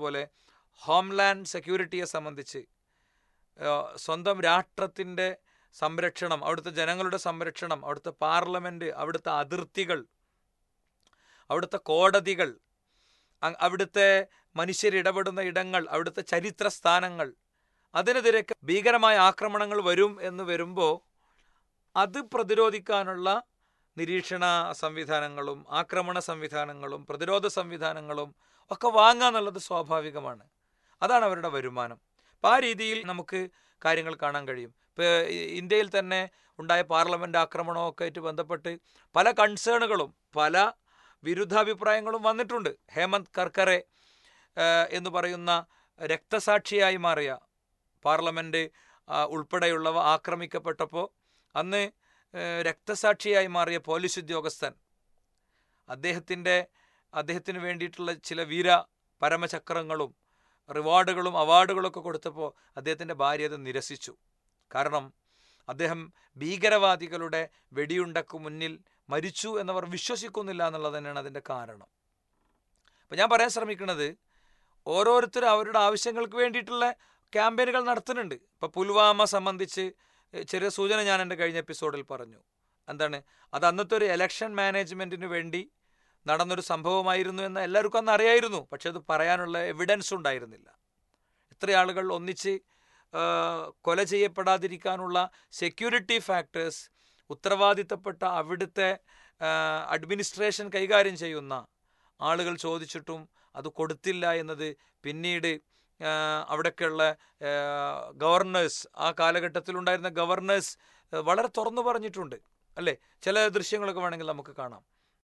പറഞ്ഞതുപോലെ ഹോംലാൻഡ് സെക്യൂരിറ്റിയെ സംബന്ധിച്ച് ഏഹ്, സ്വന്തം രാഷ്ട്രത്തിൻ്റെ സംരക്ഷണം അവിടുത്തെ ജനങ്ങളുടെ സംരക്ഷണം അവിടുത്തെ പാർലമെൻറ്റ് അവിടുത്തെ അതിർത്തികൾ അവിടുത്തെ കോടതികൾ അ- അവിടുത്തെ മനുഷ്യരിടപെടുന്ന ഇടങ്ങൾ അവിടുത്തെ ചരിത്ര സ്ഥാനങ്ങൾ അതിനെതിരെ ഭീകരമായ ആക്രമണങ്ങൾ വരും എന്ന് വരുമ്പോൾ അത് പ്രതിരോധിക്കാനുള്ള നിരീക്ഷണ സംവിധാനങ്ങളും ആക്രമണ സംവിധാനങ്ങളും പ്രതിരോധ സംവിധാനങ്ങളും ഒക്കെ വാങ്ങുക എന്നുള്ളത് സ്വാഭാവികമാണ് അതാണ് അവരുടെ വരുമാനം അപ്പം ആ രീതിയിൽ നമുക്ക് കാര്യങ്ങൾ കാണാൻ കഴിയും ഇപ്പോൾ ഇന്ത്യയിൽ തന്നെ ഉണ്ടായ പാർലമെൻറ്റ് ആക്രമണമൊക്കെ ആയിട്ട് ബന്ധപ്പെട്ട് പല കൺസേണുകളും പല വിരുദ്ധാഭിപ്രായങ്ങളും വന്നിട്ടുണ്ട് ഹേമന്ത് കർക്കറെ ഏഹ്, എന്ന് പറയുന്ന രക്തസാക്ഷിയായി മാറിയ പാർലമെൻറ്റ് ആ, ഉൾപ്പെടെയുള്ളവ ആക്രമിക്കപ്പെട്ടപ്പോൾ അന്ന് ഏഹ്, രക്തസാക്ഷിയായി മാറിയ പോലീസ് ഉദ്യോഗസ്ഥൻ അദ്ദേഹത്തിൻ്റെ അദ്ദേഹത്തിന് വേണ്ടിയിട്ടുള്ള ചില വീര പരമചക്രങ്ങളും റിവാർഡുകളും അവാർഡുകളൊക്കെ കൊടുത്തപ്പോൾ അദ്ദേഹത്തിൻ്റെ ഭാര്യ അത് നിരസിച്ചു കാരണം അദ്ദേഹം ഭീകരവാദികളുടെ വെടിയുണ്ടക്ക് മുന്നിൽ മരിച്ചു എന്നവർ വിശ്വസിക്കുന്നില്ല എന്നുള്ളത് തന്നെയാണ് അതിൻ്റെ കാരണം അപ്പം ഞാൻ പറയാൻ ശ്രമിക്കുന്നത് ഓരോരുത്തരും അവരുടെ ആവശ്യങ്ങൾക്ക് വേണ്ടിയിട്ടുള്ള ക്യാമ്പയിനുകൾ നടത്തുന്നുണ്ട് ഇപ്പോൾ പുൽവാമ സംബന്ധിച്ച് എഹ്, ചെറിയ സൂചന ഞാൻ എൻ്റെ കഴിഞ്ഞ എപ്പിസോഡിൽ പറഞ്ഞു എന്താണ് അത് അന്നത്തെ ഒരു എലക്ഷൻ മാനേജ്മെൻറ്റിന് വേണ്ടി നടന്നൊരു സംഭവമായിരുന്നു എന്ന് എല്ലാവർക്കും അന്ന് അറിയായിരുന്നു പക്ഷെ അത് പറയാനുള്ള എവിഡൻസ് ഉണ്ടായിരുന്നില്ല എത്ര ആളുകൾ ഒന്നിച്ച് ആ, കൊല ചെയ്യപ്പെടാതിരിക്കാനുള്ള സെക്യൂരിറ്റി ഫാക്ടേഴ്സ് ഉത്തരവാദിത്തപ്പെട്ട അവിടുത്തെ അഡ്മിനിസ്ട്രേഷൻ കൈകാര്യം ചെയ്യുന്ന ആളുകൾ ചോദിച്ചിട്ടും അത് കൊടുത്തില്ല എന്നത് പിന്നീട് ആ, അവിടെയൊക്കെയുള്ള ഗവർണേഴ്സ് ആ കാലഘട്ടത്തിലുണ്ടായിരുന്ന ഗവർണേഴ്സ് വളരെ തുറന്നു പറഞ്ഞിട്ടുണ്ട് അല്ലേ ചില ദൃശ്യങ്ങളൊക്കെ വേണമെങ്കിൽ നമുക്ക് കാണാം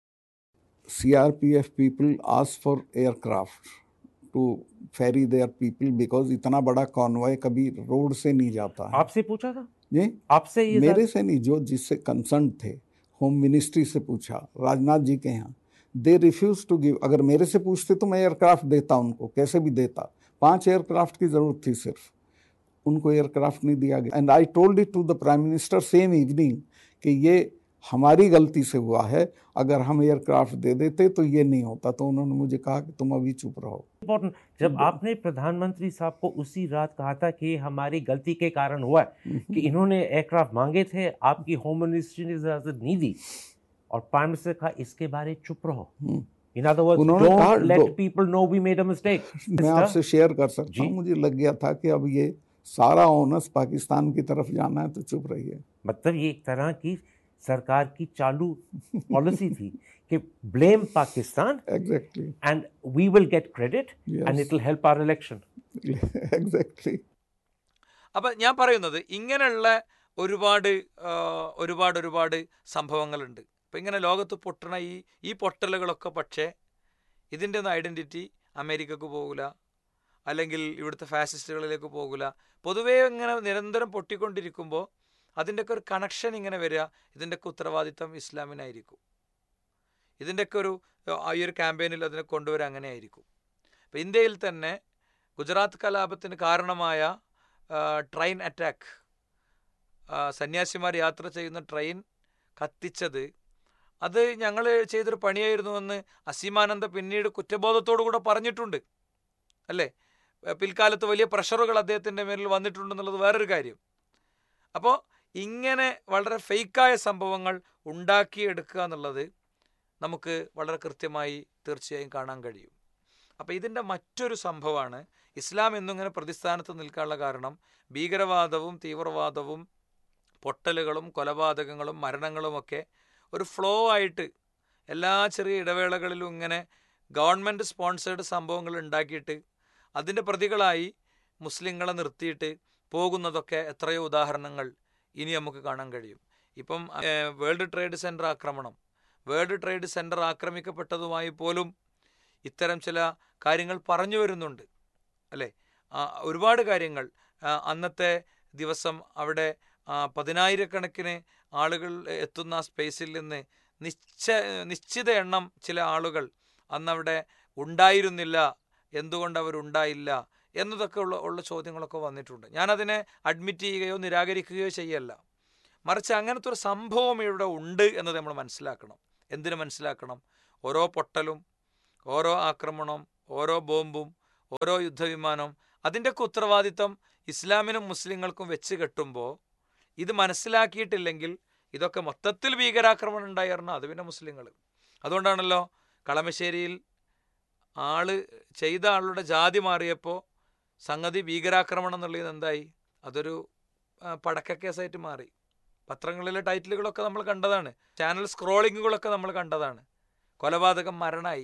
CRPF people ask for aircraft to ferry their people because इतना बड़ा कॉन्वॉय कभी रोड से नहीं जाता है आपसे पूछा था जी आपसे ये मेरे से नहीं जो जिससे कंसर्न थे होम मिनिस्ट्री से पूछा राजनाथ जी के यहाँ दे रिफ्यूज टू गिव अगर मेरे से पूछते तो मैं एयरक्राफ्ट देता उनको कैसे भी देता पांच एयरक्राफ्ट की जरूरत थी सिर्फ उनको एयरक्राफ्ट नहीं दिया गया and I told it to the prime minister same evening कि ये हमारी गलती से हुआ है अगर हम एयरक्राफ्ट दे देते तो ये नहीं होता तो उन्होंने मुझे कहा कि तुम अभी चुप रहो इम्पोर्टेंट जब आपने प्रधानमंत्री साहब को उसी रात कहा था कि ये हमारी गलती के कारण हुआ है कि इन्होंने एयरक्राफ्ट मांगे थे आपकी होम मिनिस्ट्री ने इजाजत नहीं दी और प्राइम मिनिस्टर कहा इसके बारे चुप रहो हम्म। इन अदर वर्ड्स उन्होंने कहा, डोंट लेट दो- people know we made a mistake मैं आपसे शेयर कर सकता जी। हूँ मुझे लग गया था कि अब ये सारा ओनस पाकिस्तान की तरफ जाना है तो चुप रहिए मतलब ये एक तरह की सरकार की चालू पॉलिसी थी कि blame Pakistan exactly and we will get credit and Yes. it will help our election. Exactly അപ്പം ഞാൻ പറയുന്നത് ഇങ്ങനെയുള്ള ഒരുപാട് ആ, ഒരുപാട് ഒരുപാട് സംഭവങ്ങളുണ്ട് അപ്പം ഇങ്ങനെ ലോകത്ത് പൊട്ടണ ഈ ഈ പൊട്ടലുകളൊക്കെ പക്ഷേ ഇതിൻ്റെ ഒന്നും ഐഡൻറ്റിറ്റി അമേരിക്കക്ക് പോകില്ല അല്ലെങ്കിൽ ഇവിടുത്തെ ഫാസിസ്റ്റുകളിലേക്ക് പോകില്ല പൊതുവേ ഇങ്ങനെ നിരന്തരം പൊട്ടിക്കൊണ്ടിരിക്കുമ്പോൾ അതിൻ്റെയൊക്കെ ഒരു കണക്ഷൻ ഇങ്ങനെ വരിക ഇതിൻ്റെയൊക്കെ ഉത്തരവാദിത്തം ഇസ്ലാമിനായിരിക്കും ഇതിൻ്റെയൊക്കെ ഒരു ആ ഈ ഒരു ക്യാമ്പയിനിൽ അതിനെ കൊണ്ടുവരാൻ അങ്ങനെ ആയിരിക്കും അപ്പോൾ ഇന്ത്യയിൽ തന്നെ ഗുജറാത്ത് കലാപത്തിന് കാരണമായ ആ, ട്രെയിൻ അറ്റാക്ക് ആ, സന്യാസിമാർ യാത്ര ചെയ്യുന്ന ട്രെയിൻ കത്തിച്ചത് അത് ഞങ്ങൾ ചെയ്തൊരു പണിയായിരുന്നുവെന്ന് അസീമാനന്ദ പിന്നീട് കുറ്റബോധത്തോടു കൂടെ പറഞ്ഞിട്ടുണ്ട് അല്ലേ ഏ, പിൽക്കാലത്ത് വലിയ പ്രഷറുകൾ അദ്ദേഹത്തിൻ്റെ മേലിൽ വന്നിട്ടുണ്ടെന്നുള്ളത് വേറൊരു കാര്യം അപ്പോൾ ഇങ്ങനെ വളരെ ഫേക്കായ സംഭവങ്ങൾ ഉണ്ടാക്കിയെടുക്കുക എന്നുള്ളത് നമുക്ക് വളരെ കൃത്യമായി തീർച്ചയായും കാണാൻ കഴിയും അപ്പോൾ ഇതിൻ്റെ മറ്റൊരു സംഭവമാണ് ഇസ്ലാം എന്നിങ്ങനെ പ്രതിസ്ഥാനത്ത് നിൽക്കാനുള്ള കാരണം ഭീകരവാദവും തീവ്രവാദവും പൊട്ടലുകളും കൊലപാതകങ്ങളും മരണങ്ങളുമൊക്കെ ഒരു ഫ്ലോ ആയിട്ട് എല്ലാ ചെറിയ ഇടവേളകളിലും ഇങ്ങനെ ഗവൺമെൻറ് സ്പോൺസേഡ് സംഭവങ്ങൾ ഉണ്ടാക്കിയിട്ട് അതിൻ്റെ പ്രതികളായി മുസ്ലിങ്ങളെ നിർത്തിയിട്ട് പോകുന്നതൊക്കെ എത്രയോ ഉദാഹരണങ്ങൾ ഇനി നമുക്ക് കാണാൻ കഴിയും ഇപ്പം ഏഹ്, വേൾഡ് ട്രേഡ് സെൻറ്റർ ആക്രമണം വേൾഡ് ട്രേഡ് സെൻറ്റർ ആക്രമിക്കപ്പെട്ടതുമായി പോലും ഇത്തരം ചില കാര്യങ്ങൾ പറഞ്ഞു വരുന്നുണ്ട് അല്ലേ ആ, ഒരുപാട് കാര്യങ്ങൾ ആ, അന്നത്തെ ദിവസം അവിടെ ആ, പതിനായിരക്കണക്കിന് ആളുകൾ എത്തുന്ന ആ സ്പേസിൽ നിന്ന് നിശ്ച നിശ്ചിത എണ്ണം ചില ആളുകൾ അന്നവിടെ ഉണ്ടായിരുന്നില്ല എന്തുകൊണ്ട് അവരുണ്ടായില്ല എന്നതൊക്കെ ഉള്ള ഉള്ള ചോദ്യങ്ങളൊക്കെ വന്നിട്ടുണ്ട് ഞാനതിനെ അഡ്മിറ്റ് ചെയ്യുകയോ നിരാകരിക്കുകയോ ചെയ്യല്ല മറിച്ച് അങ്ങനത്തെ ഒരു സംഭവം ഇവിടെ ഉണ്ട് എന്നത് നമ്മൾ മനസ്സിലാക്കണം എന്തിനു മനസ്സിലാക്കണം ഓരോ പൊട്ടലും ഓരോ ആക്രമണവും ഓരോ ബോംബും ഓരോ യുദ്ധവിമാനവും അതിൻ്റെയൊക്കെ ഉത്തരവാദിത്തം ഇസ്ലാമിനും മുസ്ലിങ്ങൾക്കും വെച്ച് കെട്ടുമ്പോൾ ഇത് മനസ്സിലാക്കിയിട്ടില്ലെങ്കിൽ ഇതൊക്കെ മൊത്തത്തിൽ ഭീകരാക്രമണം ഉണ്ടായിരുന്നു അത് പിന്നെ മുസ്ലിങ്ങൾ അതുകൊണ്ടാണല്ലോ കളമശ്ശേരിയിൽ ആള് ചെയ്ത ആളുടെ ജാതി മാറിയപ്പോൾ സംഗതി ഭീകരാക്രമണം എന്നുള്ളത് എന്തായി അതൊരു ആ, പടക്കക്കേസായിട്ട് മാറി പത്രങ്ങളിലെ ടൈറ്റിലുകളൊക്കെ നമ്മൾ കണ്ടതാണ് ചാനൽ സ്ക്രോളിങ്ങുകളൊക്കെ നമ്മൾ കണ്ടതാണ് കൊലപാതകം മരണമായി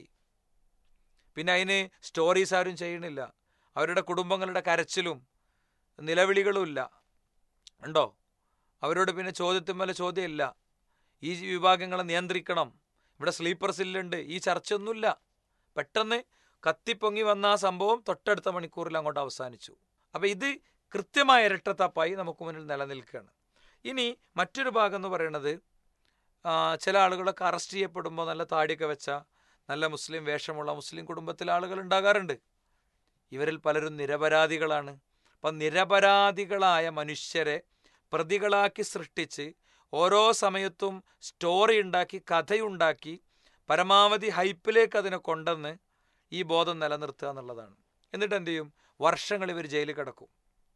പിന്നെ അതിന് സ്റ്റോറീസ് ആരും ചെയ്യണില്ല അവരുടെ കുടുംബങ്ങളുടെ കരച്ചിലും നിലവിളികളും ഇല്ല ഉണ്ടോ അവരോട് പിന്നെ ചോദ്യത്തിന്മേലെ ചോദ്യമില്ല ഈ വിഭാഗങ്ങളെ നിയന്ത്രിക്കണം ഇവിടെ സ്ലീപ്പർ സില്ലുണ്ട് ഈ ചർച്ചയൊന്നുമില്ല പെട്ടെന്ന് കത്തിപ്പൊങ്ങി വന്ന ആ സംഭവം തൊട്ടടുത്ത മണിക്കൂറിൽ അങ്ങോട്ട് അവസാനിച്ചു അപ്പോൾ ഇത് കൃത്യമായ ഇരട്ടത്താപ്പായി നമുക്ക് മുന്നിൽ നിലനിൽക്കുകയാണ് ഇനി മറ്റൊരു ഭാഗം എന്ന് പറയുന്നത് ആ, ചില ആളുകളൊക്കെ അറസ്റ്റ് ചെയ്യപ്പെടുമ്പോൾ നല്ല താടിയൊക്കെ വെച്ച നല്ല മുസ്ലിം വേഷമുള്ള മുസ്ലിം കുടുംബത്തിലെ ആളുകൾ ഉണ്ടാകാറുണ്ട് ഇവരിൽ പലരും നിരപരാധികളാണ് അപ്പം നിരപരാധികളായ മനുഷ്യരെ പ്രതികളാക്കി സൃഷ്ടിച്ച് ഓരോ സമയത്തും സ്റ്റോറി ഉണ്ടാക്കി കഥയുണ്ടാക്കി പരമാവധി ഹൈപ്പിലേക്ക് അതിനെ കൊണ്ടുവന്ന് ഈ ബോധം നിലനിർത്തുക എന്നുള്ളതാണ് എന്നിട്ട് എന്ത് ചെയ്യും വർഷങ്ങൾ ഇവർ ജയിലിൽ കിടക്കും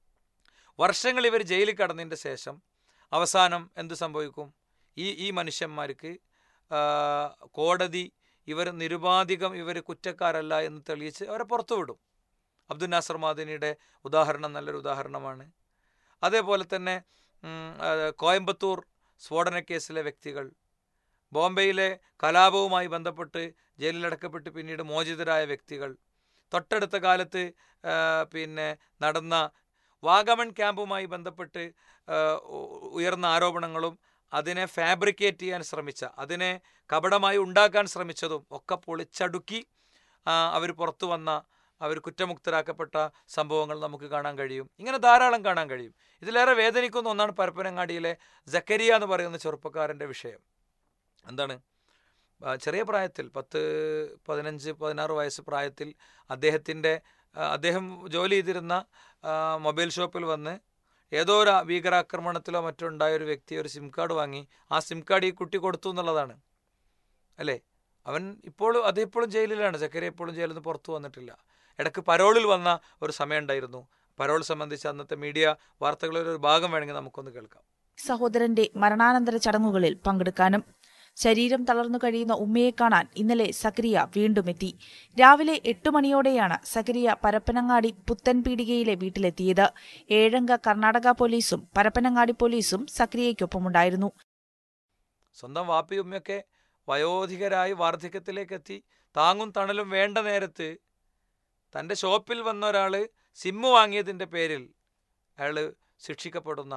വർഷങ്ങൾ ഇവർ ജയിലിൽ കടന്നതിൻ്റെ ശേഷം അവസാനം എന്ത് സംഭവിക്കും ഈ ഈ മനുഷ്യന്മാർക്ക് ആ, കോടതി ഇവർ നിരുപാധികം ഇവർ കുറ്റക്കാരല്ല എന്ന് തെളിയിച്ച് അവരെ പുറത്തു വിടും അബ്ദുൽ നാസർ മാദിനിയുടെ ഉദാഹരണം നല്ലൊരു ഉദാഹരണമാണ് അതേപോലെ തന്നെ ഉം, ആ, കോയമ്പത്തൂർ സ്ഫോടന കേസിലെ വ്യക്തികൾ ബോംബെയിലെ കലാപവുമായി ബന്ധപ്പെട്ട് ജയിലിലടക്കപ്പെട്ട് പിന്നീട് മോചിതരായ വ്യക്തികൾ തൊട്ടടുത്ത കാലത്ത് ആ, പിന്നെ നടന്ന വാഗമൺ ക്യാമ്പുമായി ബന്ധപ്പെട്ട് ആ, ഉ- ഉയർന്ന ആരോപണങ്ങളും അതിനെ ഫാബ്രിക്കേറ്റ് ചെയ്യാൻ ശ്രമിച്ച അതിനെ കപടമായി ഉണ്ടാക്കാൻ ശ്രമിച്ചതും ഒക്കെ പൊളിച്ചടുക്കി അവർ പുറത്തു വന്ന അവർ കുറ്റമുക്തരാക്കപ്പെട്ട സംഭവങ്ങൾ നമുക്ക് കാണാൻ കഴിയും ഇങ്ങനെ ധാരാളം കാണാൻ കഴിയും ഇതിലേറെ വേദനിക്കുന്ന ഒന്നാണ് പരപ്പനങ്ങാടിയിലെ ജക്കരിയ എന്ന് പറയുന്ന ചെറുപ്പക്കാരൻ്റെ വിഷയം എന്താണ് ആ, ചെറിയ പ്രായത്തിൽ പത്ത് പതിനഞ്ച് പതിനാറ് വയസ്സ് പ്രായത്തിൽ അദ്ദേഹത്തിൻ്റെ ആ, അദ്ദേഹം ജോലി ചെയ്തിരുന്ന ആ, മൊബൈൽ ഷോപ്പിൽ വന്ന് ഏതോ ഒരു ഭീകരാക്രമണത്തിലോ മറ്റോ ഉണ്ടായ ഒരു വ്യക്തി ഒരു സിം കാർഡ് വാങ്ങി ആ സിം കാർഡ് ഈ കുട്ടി കൊടുത്തു എന്നുള്ളതാണ് അല്ലേ അവൻ ഇപ്പോഴും അത് ഇപ്പോഴും ജയിലിലാണ് ചക്കര ഇപ്പോഴും ജയിലിൽ നിന്ന് പുറത്തു വന്നിട്ടില്ല ഇടയ്ക്ക് പരോളിൽ വന്ന ഒരു സമയം ഉണ്ടായിരുന്നു പരോൾ സംബന്ധിച്ച് അന്നത്തെ മീഡിയ വാർത്തകളിൽ ഒരു ഭാഗം വേണമെങ്കിൽ നമുക്കൊന്ന് കേൾക്കാം സഹോദരന്റെ മരണാനന്തര ചടങ്ങുകളിൽ പങ്കെടുക്കാനും ശരീരം തളർന്നു കഴിയുന്ന ഉമ്മയെ കാണാൻ ഇന്നലെ സക്രിയ വീണ്ടും എത്തി രാവിലെ എട്ട് മണിയോടെയാണ് സക്രിയ പരപ്പനങ്ങാടി പുത്തൻപീടികയിലെ വീട്ടിലെത്തിയത് ഏഴംഗ കർണാടക പോലീസും പരപ്പനങ്ങാടി പോലീസും സക്രിയയ്ക്കൊപ്പമുണ്ടായിരുന്നു സ്വന്തം വാപ്പയും ഉമ്മയൊക്കെ വയോധികരായി വാർദ്ധക്യത്തിലേക്ക് എത്തി താങ്ങും തണലും വേണ്ട നേരത്ത് തൻ്റെ ഷോപ്പിൽ വന്ന ഒരാൾ സിമ്മ് വാങ്ങിയതിൻ്റെ പേരിൽ അയാൾ ശിക്ഷിക്കപ്പെടുന്ന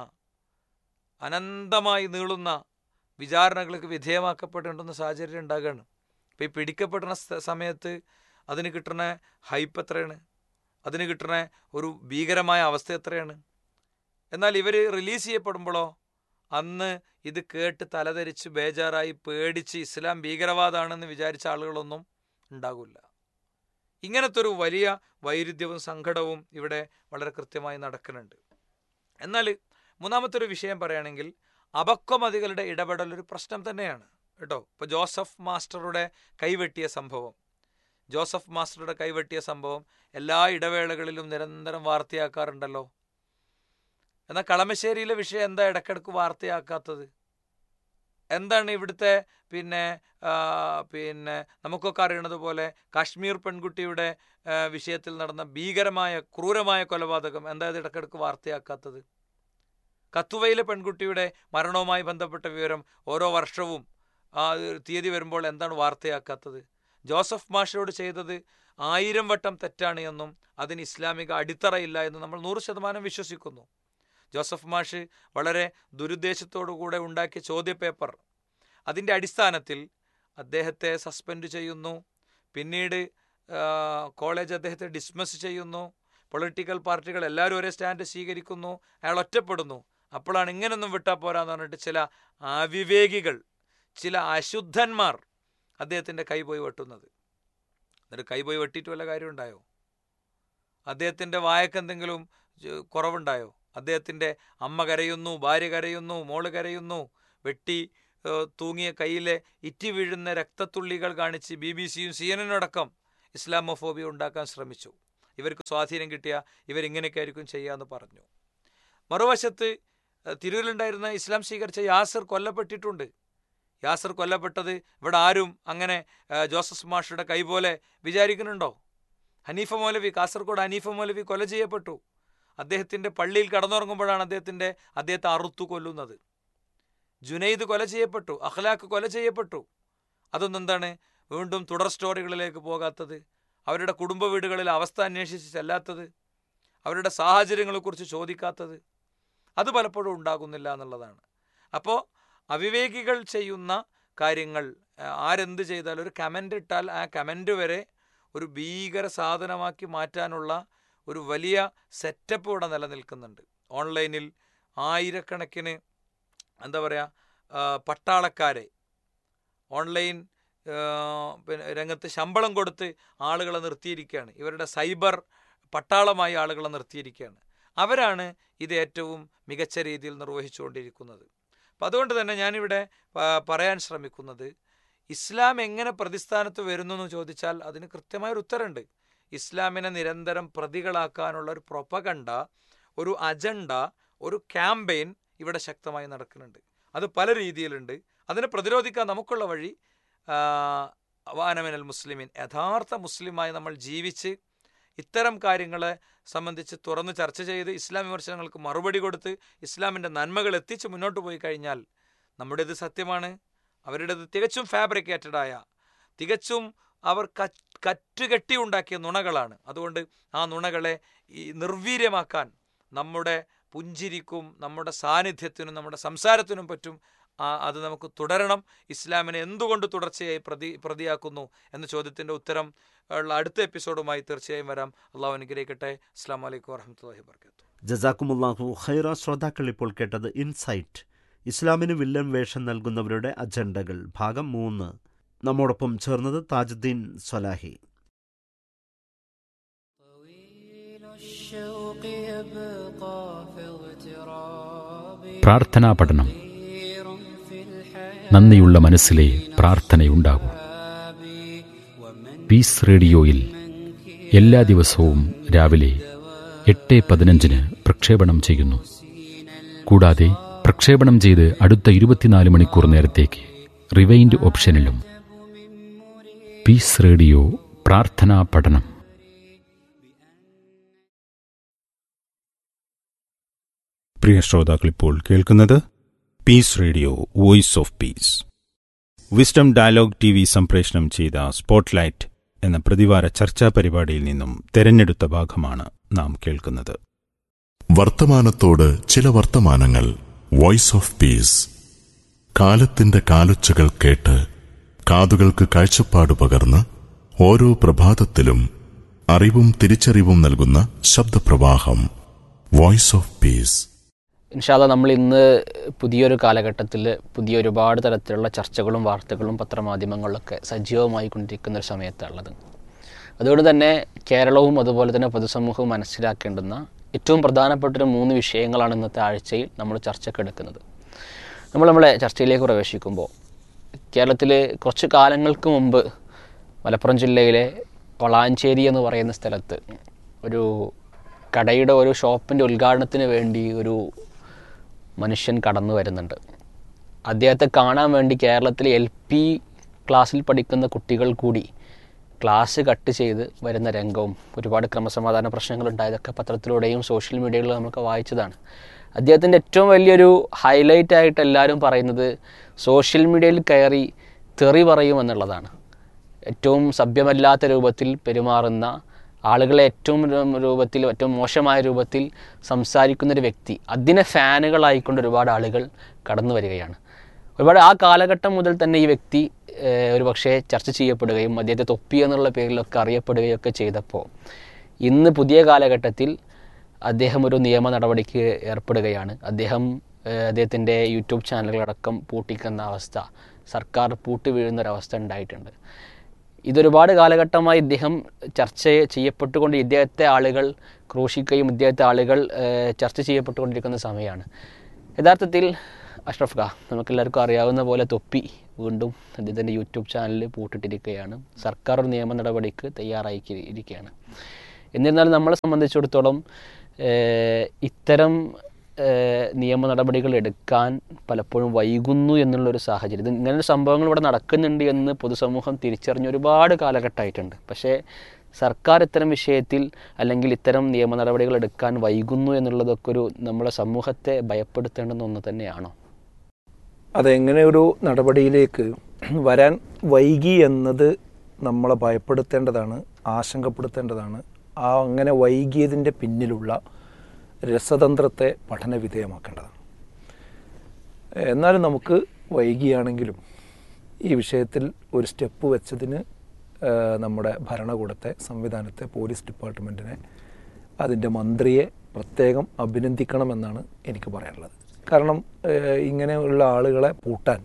അനന്തമായി നീളുന്ന വിചാരണകൾക്ക് വിധേയമാക്കപ്പെടേണ്ടുന്ന സാഹചര്യം ഉണ്ടാകുകയാണ് ഇപ്പോൾ ഈ പിടിക്കപ്പെടുന്ന സ്ഥ- സമയത്ത് അതിന് കിട്ടുന്ന ഹൈപ്പ് എത്രയാണ് അതിന് കിട്ടുന്ന ഒരു ഭീകരമായ അവസ്ഥ എത്രയാണ് എന്നാൽ ഇവർ റിലീസ് ചെയ്യപ്പെടുമ്പോഴോ അന്ന് ഇത് കേട്ട് തലധരിച്ച് ബേജാറായി പേടിച്ച് ഇസ്ലാം ഭീകരവാദമാണെന്ന് വിചാരിച്ച ആളുകളൊന്നും ഉണ്ടാകില്ല ഇങ്ങനത്തെ ഒരു വലിയ വൈരുദ്ധ്യവും സങ്കടവും ഇവിടെ വളരെ കൃത്യമായി നടക്കുന്നുണ്ട് എന്നാൽ മൂന്നാമത്തെ ഒരു വിഷയം പറയുകയാണെങ്കിൽ അപക്വമതികളുടെ ഇടപെടൽ ഒരു പ്രശ്നം തന്നെയാണ് കേട്ടോ ഇപ്പോൾ ജോസഫ് മാസ്റ്ററുടെ കൈവെട്ടിയ സംഭവം ജോസഫ് മാസ്റ്ററുടെ കൈവെട്ടിയ സംഭവം എല്ലാ ഇടവേളകളിലും നിരന്തരം വാർത്തയാക്കാറുണ്ടല്ലോ എന്നാൽ കളമശ്ശേരിയിലെ വിഷയം എന്താ ഇടക്കിടക്ക് വാർത്തയാക്കാത്തത് എന്താണ് ഇവിടുത്തെ പിന്നെ ആ, പിന്നെ നമുക്കൊക്കെ അറിയണത് പോലെ കാശ്മീർ പെൺകുട്ടിയുടെ ആ, വിഷയത്തിൽ നടന്ന ഭീകരമായ ക്രൂരമായ കൊലപാതകം എന്താ ഇത് ഇടക്കിടക്ക് വാർത്തയാക്കാത്തത് കത്തുവയിലെ പെൺകുട്ടിയുടെ മരണവുമായി ബന്ധപ്പെട്ട വിവരം ഓരോ വർഷവും ആ ഒരു തീയതി വരുമ്പോൾ എന്താണ് വാർത്തയാക്കാത്തത് ജോസഫ് മാഷയോട് ചെയ്തത് ആയിരം വട്ടം തെറ്റാണ് എന്നും അതിന് ഇസ്ലാമിക അടിത്തറയില്ല എന്നും നമ്മൾ നൂറ് ശതമാനം വിശ്വസിക്കുന്നു ജോസഫ് മാഷ് വളരെ ദുരുദ്ദേശത്തോടുകൂടെ ഉണ്ടാക്കിയ ചോദ്യപേപ്പർ അതിൻ്റെ അടിസ്ഥാനത്തിൽ അദ്ദേഹത്തെ സസ്പെൻഡ് ചെയ്യുന്നു പിന്നീട് ആ, കോളേജ് അദ്ദേഹത്തെ ഡിസ്മിസ് ചെയ്യുന്നു പൊളിറ്റിക്കൽ പാർട്ടികൾ എല്ലാവരും ഒരേ സ്റ്റാൻഡ് സ്വീകരിക്കുന്നു അയാൾ ഒറ്റപ്പെടുന്നു അപ്പോഴാണ് ഇങ്ങനൊന്നും വിട്ടാൽ പോരാന്ന് പറഞ്ഞിട്ട് ചില അവിവേകികൾ ചില അശുദ്ധന്മാർ അദ്ദേഹത്തിൻ്റെ കൈ പോയി വെട്ടുന്നത് എന്നിട്ട് കൈ പോയി വെട്ടിയിട്ട് വല്ല കാര്യം ഉണ്ടായോ അദ്ദേഹത്തിൻ്റെ വായക്ക് എന്തെങ്കിലും ജ- കുറവുണ്ടായോ അദ്ദേഹത്തിൻ്റെ അമ്മ കരയുന്നു ഭാര്യ കരയുന്നു മോള് കരയുന്നു വെട്ടി ഏഹ്, തൂങ്ങിയ കയ്യിലെ ഇറ്റി വീഴുന്ന രക്തത്തുള്ളികൾ കാണിച്ച് ബി ബി സിയും സി എൻ അടക്കം ഇസ്ലാമോഫോബിയ ഉണ്ടാക്കാൻ ശ്രമിച്ചു ഇവർക്ക് സ്വാധീനം കിട്ടിയ ഇവരിങ്ങനെയൊക്കെ ആയിരിക്കും ചെയ്യാന്ന് പറഞ്ഞു മറുവശത്ത് ഏഹ്, തിരൂരിലുണ്ടായിരുന്ന ഇസ്ലാം സ്വീകരിച്ച യാസർ കൊല്ലപ്പെട്ടിട്ടുണ്ട് യാസർ കൊല്ലപ്പെട്ടത് ഇവിടെ ആരും അങ്ങനെ ഏഹ്, ജോസഫ് മാഷയുടെ കൈ പോലെ വിചാരിക്കുന്നുണ്ടോ ഹനീഫ മൗലവി കാസർഗോഡ് ഹനീഫ മൗലവി കൊല ചെയ്യപ്പെട്ടു അദ്ദേഹത്തിൻ്റെ പള്ളിയിൽ കടന്നുറങ്ങുമ്പോഴാണ് അദ്ദേഹത്തിൻ്റെ അദ്ദേഹത്തെ അറുത്തു കൊല്ലുന്നത് ജുനൈദ് കൊല ചെയ്യപ്പെട്ടു അഖ്ലാഖ് കൊല ചെയ്യപ്പെട്ടു അതൊന്നും എന്താണ് വീണ്ടും തുടർ സ്റ്റോറികളിലേക്ക് പോകാത്തത് അവരുടെ കുടുംബ വീടുകളിൽ അവസ്ഥ അന്വേഷിച്ച് ചെല്ലാത്തത് അവരുടെ സാഹചര്യങ്ങളെക്കുറിച്ച് ചോദിക്കാത്തത് അത് പലപ്പോഴും ഉണ്ടാകുന്നില്ല എന്നുള്ളതാണ് അപ്പോൾ അവിവേകികൾ ചെയ്യുന്ന കാര്യങ്ങൾ ആ, ആരെന്ത് ചെയ്താലും ഒരു കമൻ്റ് ഇട്ടാൽ ആ കമൻ്റ് വരെ ഒരു ഭീകര സാധനമാക്കി മാറ്റാനുള്ള ഒരു വലിയ സെറ്റപ്പ് ഇവിടെ നിലനിൽക്കുന്നുണ്ട് ഓൺലൈനിൽ ആയിരക്കണക്കിന് എന്താ പറയുക പട്ടാളക്കാരെ ഓൺലൈൻ ആ, പിന്നെ രംഗത്ത് ശമ്പളം കൊടുത്ത് ആളുകളെ നിർത്തിയിരിക്കുകയാണ് ഇവരുടെ സൈബർ പട്ടാളമായി ആളുകളെ നിർത്തിയിരിക്കുകയാണ് അവരാണ് ഇത് ഏറ്റവും മികച്ച രീതിയിൽ നിർവഹിച്ചുകൊണ്ടിരിക്കുന്നത് അപ്പം അതുകൊണ്ട് തന്നെ ഞാനിവിടെ പ- പറയാൻ ശ്രമിക്കുന്നത് ഇസ്ലാം എങ്ങനെ പ്രതിസ്ഥാനത്ത് വരുന്നു എന്ന് ചോദിച്ചാൽ അതിന് കൃത്യമായൊരു ഉത്തരമുണ്ട് ഇസ്ലാമിനെ നിരന്തരം പ്രതികളാക്കാനുള്ള ഒരു പ്രൊപ്പകണ്ട ഒരു അജണ്ട ഒരു ക്യാമ്പയിൻ ഇവിടെ ശക്തമായി നടക്കുന്നുണ്ട് അത് പല രീതിയിലുണ്ട് അതിനെ പ്രതിരോധിക്കാൻ നമുക്കുള്ള വഴി ആ, വാനമിനൽ മുസ്ലിമിൻ യഥാർത്ഥ മുസ്ലിമായി നമ്മൾ ജീവിച്ച് ഇത്തരം കാര്യങ്ങളെ സംബന്ധിച്ച് തുറന്ന് ചർച്ച ചെയ്ത് ഇസ്ലാം വിമർശനങ്ങൾക്ക് മറുപടി കൊടുത്ത് ഇസ്ലാമിൻ്റെ നന്മകൾ എത്തിച്ച് മുന്നോട്ട് പോയി കഴിഞ്ഞാൽ നമ്മുടേത് സത്യമാണ് അവരുടേത് തികച്ചും ഫാബ്രിക്കേറ്റഡ് ആയ തികച്ചും അവർ കറ്റ് കറ്റുകെട്ടി ഉണ്ടാക്കിയ നുണകളാണ് അതുകൊണ്ട് ആ നുണകളെ ഈ നിർവീര്യമാക്കാൻ നമ്മുടെ പുഞ്ചിരിക്കും നമ്മുടെ സാന്നിധ്യത്തിനും നമ്മുടെ സംസാരത്തിനും പറ്റും ആ, അത് നമുക്ക് തുടരണം ഇസ്ലാമിനെ എന്തുകൊണ്ട് തുടർച്ചയായി പ്രതി പ്രതിയാക്കുന്നു എന്ന ചോദ്യത്തിൻ്റെ ഉത്തരം ഉള്ള അടുത്ത എപ്പിസോഡുമായി തീർച്ചയായും വരാം അള്ളാഹു അനുഗ്രഹിക്കട്ടെ അസ്സാം വലൈക്കും വാഹമത്തല്ലാഹി വർക്കാത്തു ജസാക്കുമുല്ലാഹു ഖൈറ ശ്രോതാക്കൾ ഇപ്പോൾ കേട്ടത് ഇൻസൈറ്റ് ഇസ്ലാമിന് വില്ലൻ വേഷം നൽകുന്നവരുടെ അജണ്ടകൾ ഭാഗം മൂന്ന് നമ്മോടൊപ്പം ചേർന്നത് താജുദ്ദീൻ സ്വലാഹി طويل الشوق يبقى في اغتراب പ്രാർത്ഥനാ പഠനം طير في الحياة നന്ദിയുള്ള മനസ്സിലെ പ്രാർത്ഥനയുണ്ടാകൂ ومن പീസ് റേഡിയോയിൽ എല്ലാ ദിവസവും രാവിലെ എട്ട് പതിനഞ്ചിന് പ്രക്ഷേപണം ചെയ്യുന്നു കൂടാതെ പ്രക്ഷേപണം ചെയ്ത് അടുത്ത ഇരുപത്തിനാല് മണിക്കൂർ നേരത്തേക്ക് റിവൈൻഡ് ഓപ്ഷനിലും പീസ് റേഡിയോ പ്രാർത്ഥനാ പഠനം പ്രിയ ശ്രോതാക്കളിപ്പോൾ കേൾക്കുന്നത് peace radio voice of peace wisdom dialogue T V സംപ്രേഷണം ചെയ്ത സ്പോട്ട്ലൈറ്റ് എന്ന പ്രതിവാര ചർച്ചാ പരിപാടിയിൽ നിന്നും തെരഞ്ഞെടുത്ത ഭാഗമാണ് നാം കേൾക്കുന്നത് വർത്തമാനത്തോട് ചില വർത്തമാനങ്ങൾ വോയിസ് ഓഫ് പീസ് കാലത്തിന്റെ കാലൊച്ചകൾ കേട്ട് കാതുകൾക്ക് കാഴ്ചപ്പാട് പകർന്ന് ഓരോ പ്രഭാതത്തിലും അറിവും തിരിച്ചറിവും നൽകുന്ന ശബ്ദപ്രവാഹം വോയിസ് ഓഫ് പീസ് ഇൻഷാല്ല നമ്മൾ ഇന്ന് പുതിയൊരു കാലഘട്ടത്തിൽ പുതിയ ഒരുപാട് തരത്തിലുള്ള ചർച്ചകളും വാർത്തകളും പത്രമാധ്യമങ്ങളിലൊക്കെ സജീവമായി കൊണ്ടിരിക്കുന്ന ഒരു സമയത്താണുള്ളത് അതുകൊണ്ട് തന്നെ കേരളവും അതുപോലെ തന്നെ പൊതുസമൂഹവും മനസ്സിലാക്കേണ്ടുന്ന ഏറ്റവും പ്രധാനപ്പെട്ട ഒരു മൂന്ന് വിഷയങ്ങളാണ് ഇന്നത്തെ ആഴ്ചയിൽ നമ്മൾ ചർച്ചക്കെടുക്കുന്നത് നമ്മൾ നമ്മളെ ചർച്ചയിലേക്ക് പ്രവേശിക്കുമ്പോൾ കേരളത്തിൽ കുറച്ച് കാലങ്ങൾക്ക് മുമ്പ് മലപ്പുറം ജില്ലയിലെ വളാഞ്ചേരി എന്ന് പറയുന്ന സ്ഥലത്ത് ഒരു കടയുടെ ഒരു ഷോപ്പിൻ്റെ ഉദ്ഘാടനത്തിന് വേണ്ടി ഒരു മനുഷ്യൻ കടന്നു വരുന്നുണ്ട് അദ്ദേഹത്തെ കാണാൻ വേണ്ടി കേരളത്തിലെ എൽ പി ക്ലാസ്സിൽ പഠിക്കുന്ന കുട്ടികൾ കൂടി ക്ലാസ് കട്ട് ചെയ്ത് വരുന്ന രംഗവും ഒരുപാട് ക്രമസമാധാന പ്രശ്നങ്ങൾ ഉണ്ടായതൊക്കെ പത്രത്തിലൂടെയും സോഷ്യൽ മീഡിയകളിലും നമുക്ക് വായിച്ചതാണ് അദ്ദേഹത്തിൻ്റെ ഏറ്റവും വലിയൊരു ഹൈലൈറ്റ് ആയിട്ട് എല്ലാവരും പറയുന്നത് സോഷ്യൽ മീഡിയയിൽ കയറി തെറി പറയുമെന്നുള്ളതാണ് ഏറ്റവും സഭ്യമല്ലാത്ത രൂപത്തിൽ പെരുമാറുന്ന ആളുകളെ ഏറ്റവും രു- രൂപത്തിൽ ഏറ്റവും മോശമായ രൂപത്തിൽ സംസാരിക്കുന്ന ഒരു വ്യക്തി അതിനെ ഫാനുകളായിക്കൊണ്ട് ഒരുപാട് ആളുകൾ കടന്നു വരികയാണ് ഒരുപാട് ആ കാലഘട്ടം മുതൽ തന്നെ ഈ വ്യക്തി ഏഹ്, ഒരു പക്ഷേ ചർച്ച ചെയ്യപ്പെടുകയും അദ്ദേഹത്തെ തൊപ്പി എന്നുള്ള പേരിലൊക്കെ അറിയപ്പെടുകയൊക്കെ ചെയ്തപ്പോൾ ഇന്ന് പുതിയ കാലഘട്ടത്തിൽ അദ്ദേഹം ഒരു നിയമ നടപടിക്ക് ഏർപ്പെടുകയാണ് അദ്ദേഹം ഏഹ്, അദ്ദേഹത്തിൻ്റെ യൂട്യൂബ് ചാനലുകളടക്കം പൂട്ടിക്കുന്ന അവസ്ഥ സർക്കാർ പൂട്ടി വീഴുന്ന ഒരവസ്ഥ ഉണ്ടായിട്ടുണ്ട് ഇതൊരുപാട് കാലഘട്ടമായി ഇദ്ദേഹം ചർച്ച ചെയ്യപ്പെട്ടുകൊണ്ട് ഇദ്ദേഹത്തെ ആളുകൾ ക്രൂശിക്കുകയും ഇദ്ദേഹത്തെ ആളുകൾ ഏഹ്, ചർച്ച ചെയ്യപ്പെട്ടുകൊണ്ടിരിക്കുന്ന സമയമാണ് യഥാർത്ഥത്തിൽ അഷ്റഫ് ഖാ നമുക്കെല്ലാവർക്കും അറിയാവുന്ന പോലെ തൊപ്പി വീണ്ടും അദ്ദേഹത്തിൻ്റെ യൂട്യൂബ് ചാനൽ പൂട്ടിട്ടിരിക്കുകയാണ് സർക്കാർ ഒരു നിയമ നടപടിക്ക് തയ്യാറായി ഇരിക്കുകയാണ് എന്നിരുന്നാലും നമ്മളെ സംബന്ധിച്ചിടത്തോളം ഏഹ്, ഇത്തരം ഏഹ്, നിയമ നടപടികൾ എടുക്കാൻ പലപ്പോഴും വൈകുന്നു എന്നുള്ളൊരു സാഹചര്യം ഇത് ഇങ്ങനൊരു സംഭവങ്ങൾ ഇവിടെ നടക്കുന്നുണ്ട് എന്ന് പൊതുസമൂഹം തിരിച്ചറിഞ്ഞ ഒരുപാട് കാലഘട്ടമായിട്ടുണ്ട് പക്ഷേ സർക്കാർ ഇത്തരം വിഷയത്തിൽ അല്ലെങ്കിൽ ഇത്തരം നിയമ നടപടികൾ എടുക്കാൻ വൈകുന്നു എന്നുള്ളതൊക്കെ ഒരു നമ്മളെ സമൂഹത്തെ ഭയപ്പെടുത്തേണ്ടുന്ന ഒന്ന് തന്നെയാണോ അതെങ്ങനെ ഒരു നടപടിയിലേക്ക് വരാൻ വൈകി എന്നത് നമ്മളെ ഭയപ്പെടുത്തേണ്ടതാണ് ആശങ്കപ്പെടുത്തേണ്ടതാണ് ആ അങ്ങനെ വൈകിയതിൻ്റെ പിന്നിലുള്ള രസതന്ത്രത്തെ പഠന വിധേയമാക്കേണ്ടതാണ് എന്നാലും നമുക്ക് വൈകിയാണെങ്കിലും ഈ വിഷയത്തിൽ ഒരു സ്റ്റെപ്പ് വെച്ചതിന് ആ, നമ്മുടെ ഭരണകൂടത്തെ സംവിധാനത്തെ പോലീസ് ഡിപ്പാർട്ട്മെൻറ്റിനെ അതിൻ്റെ മന്ത്രിയെ പ്രത്യേകം അഭിനന്ദിക്കണമെന്നാണ് എനിക്ക് പറയാനുള്ളത് കാരണം ഏഹ്, ഇങ്ങനെയുള്ള ആളുകളെ പൂട്ടാൻ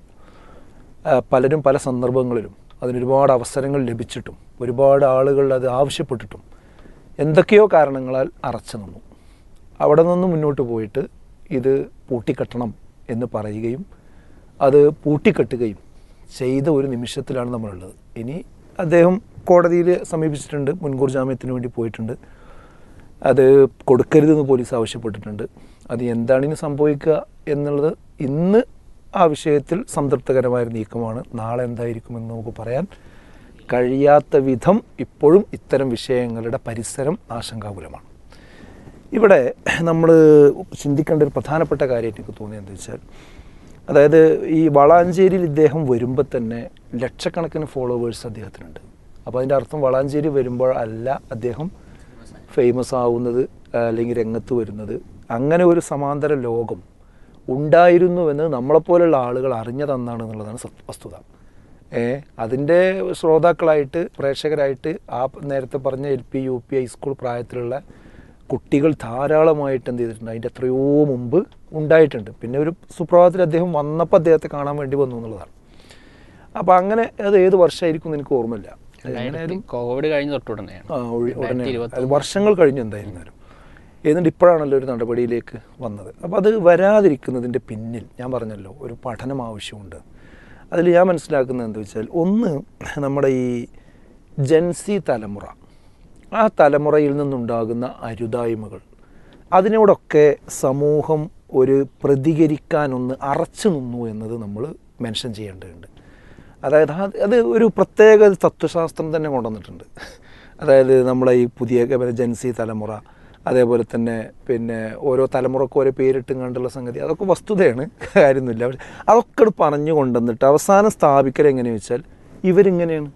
ആ, പലരും പല സന്ദർഭങ്ങളിലും അതിനൊരുപാട് അവസരങ്ങൾ ലഭിച്ചിട്ടും ഒരുപാട് ആളുകൾ അത് ആവശ്യപ്പെട്ടിട്ടും എന്തൊക്കെയോ കാരണങ്ങളാൽ അറച്ചു നിന്നു അവിടെ നിന്ന് മുന്നോട്ട് പോയിട്ട് ഇത് പൂട്ടിക്കെട്ടണം എന്ന് പറയുകയും അത് പൂട്ടിക്കെട്ടുകയും ചെയ്ത ഒരു നിമിഷത്തിലാണ് നമ്മളുള്ളത് ഇനി അദ്ദേഹം കോടതിയിൽ സമീപിച്ചിട്ടുണ്ട് മുൻകൂർ ജാമ്യത്തിന് വേണ്ടി പോയിട്ടുണ്ട് അത് കൊടുക്കരുതെന്ന് പോലീസ് ആവശ്യപ്പെട്ടിട്ടുണ്ട് അത് എന്താണ് ഇനി സംഭവിക്കുക എന്നുള്ളത് ഇന്ന് ആ വിഷയത്തിൽ സംതൃപ്തകരമായ ഒരു നീക്കമാണ് നാളെ എന്തായിരിക്കുമെന്ന് നമുക്ക് പറയാൻ കഴിയാത്ത വിധം ഇപ്പോഴും ഇത്തരം വിഷയങ്ങളുടെ പരിസരം ആശങ്കാകുലമാണ് ഇവിടെ നമ്മൾ ചിന്തിക്കേണ്ട ഒരു പ്രധാനപ്പെട്ട കാര്യം എനിക്ക് തോന്നിയത് എന്താ വെച്ചാൽ അതായത് ഈ വളാഞ്ചേരിയിൽ ഇദ്ദേഹം വരുമ്പോൾ തന്നെ ലക്ഷക്കണക്കിന് ഫോളോവേഴ്സ് അദ്ദേഹത്തിനുണ്ട് അപ്പോൾ അതിൻ്റെ അർത്ഥം വളാഞ്ചേരി വരുമ്പോൾ അല്ല അദ്ദേഹം ഫേമസ് ആവുന്നത് അല്ലെങ്കിൽ രംഗത്ത് വരുന്നത് അങ്ങനെ ഒരു സമാന്തര ലോകം ഉണ്ടായിരുന്നുവെന്ന് നമ്മളെപ്പോലുള്ള ആളുകൾ അറിഞ്ഞതെന്നാണ് എന്നുള്ളതാണ് സത്- വസ്തുത ഏ അതിൻ്റെ ശ്രോതാക്കളായിട്ട് പ്രേക്ഷകരായിട്ട് ആ നേരത്തെ പറഞ്ഞ L P U P high school പ്രായത്തിലുള്ള കുട്ടികൾ ധാരാളമായിട്ട് എന്ത് ചെയ്തിട്ടുണ്ട് അതിൻ്റെ എത്രയോ മുമ്പ് ഉണ്ടായിട്ടുണ്ട് പിന്നെ ഒരു സുപ്രഭാതത്തിൽ അദ്ദേഹം വന്നപ്പോൾ അദ്ദേഹത്തെ കാണാൻ വേണ്ടി വന്നു എന്നുള്ളതാണ് അപ്പോൾ അങ്ങനെ അത് ഏത് വർഷമായിരിക്കും എന്ന് എനിക്ക് ഓർമ്മയില്ല എങ്ങനെയായാലും കോവിഡ് കഴിഞ്ഞ തൊട്ടുടനെയാണ് ആ, ഒഴി- ഉടനെ രണ്ടായിരത്തി ഇരുപത്തി അത് വർഷങ്ങൾ കഴിഞ്ഞു എന്തായിരുന്നാലും എന്നിട്ട് ഇപ്പോഴാണല്ലോ ഒരു നടപടിയിലേക്ക് വന്നത് അപ്പോൾ അത് വരാതിരിക്കുന്നതിൻ്റെ പിന്നിൽ ഞാൻ പറഞ്ഞല്ലോ ഒരു പഠനം ആവശ്യമുണ്ട് അതിൽ ഞാൻ മനസ്സിലാക്കുന്നത് എന്താ വെച്ചാൽ ഒന്ന് നമ്മുടെ ഈ ജൻസി തലമുറ ആ തലമുറയിൽ നിന്നുണ്ടാകുന്ന അരുതായ്മകൾ അതിനോടൊക്കെ സമൂഹം ഒരു പ്രതികരിക്കാനൊന്ന് അറച്ചു നിന്നു എന്നത് നമ്മൾ മെൻഷൻ ചെയ്യേണ്ടതുണ്ട് അതായത് അത് അത് ഒരു പ്രത്യേക തത്വശാസ്ത്രം തന്നെ കൊണ്ടുവന്നിട്ടുണ്ട് അതായത് നമ്മളെ ഈ പുതിയ പിന്നെ ജൻസി തലമുറ അതേപോലെ തന്നെ പിന്നെ ഓരോ തലമുറക്ക് ഓരോ പേരിട്ടും കണ്ടുള്ള സംഗതി അതൊക്കെ വസ്തുതയാണ് കാര്യമൊന്നുമില്ല പക്ഷെ അതൊക്കെ അങ്ങട് പറഞ്ഞു കൊണ്ടുവന്നിട്ട് അവസാനം സ്ഥാപിക്കൽ എങ്ങനെയാണെന്ന് വെച്ചാൽ ഇവരിങ്ങനെയാണ്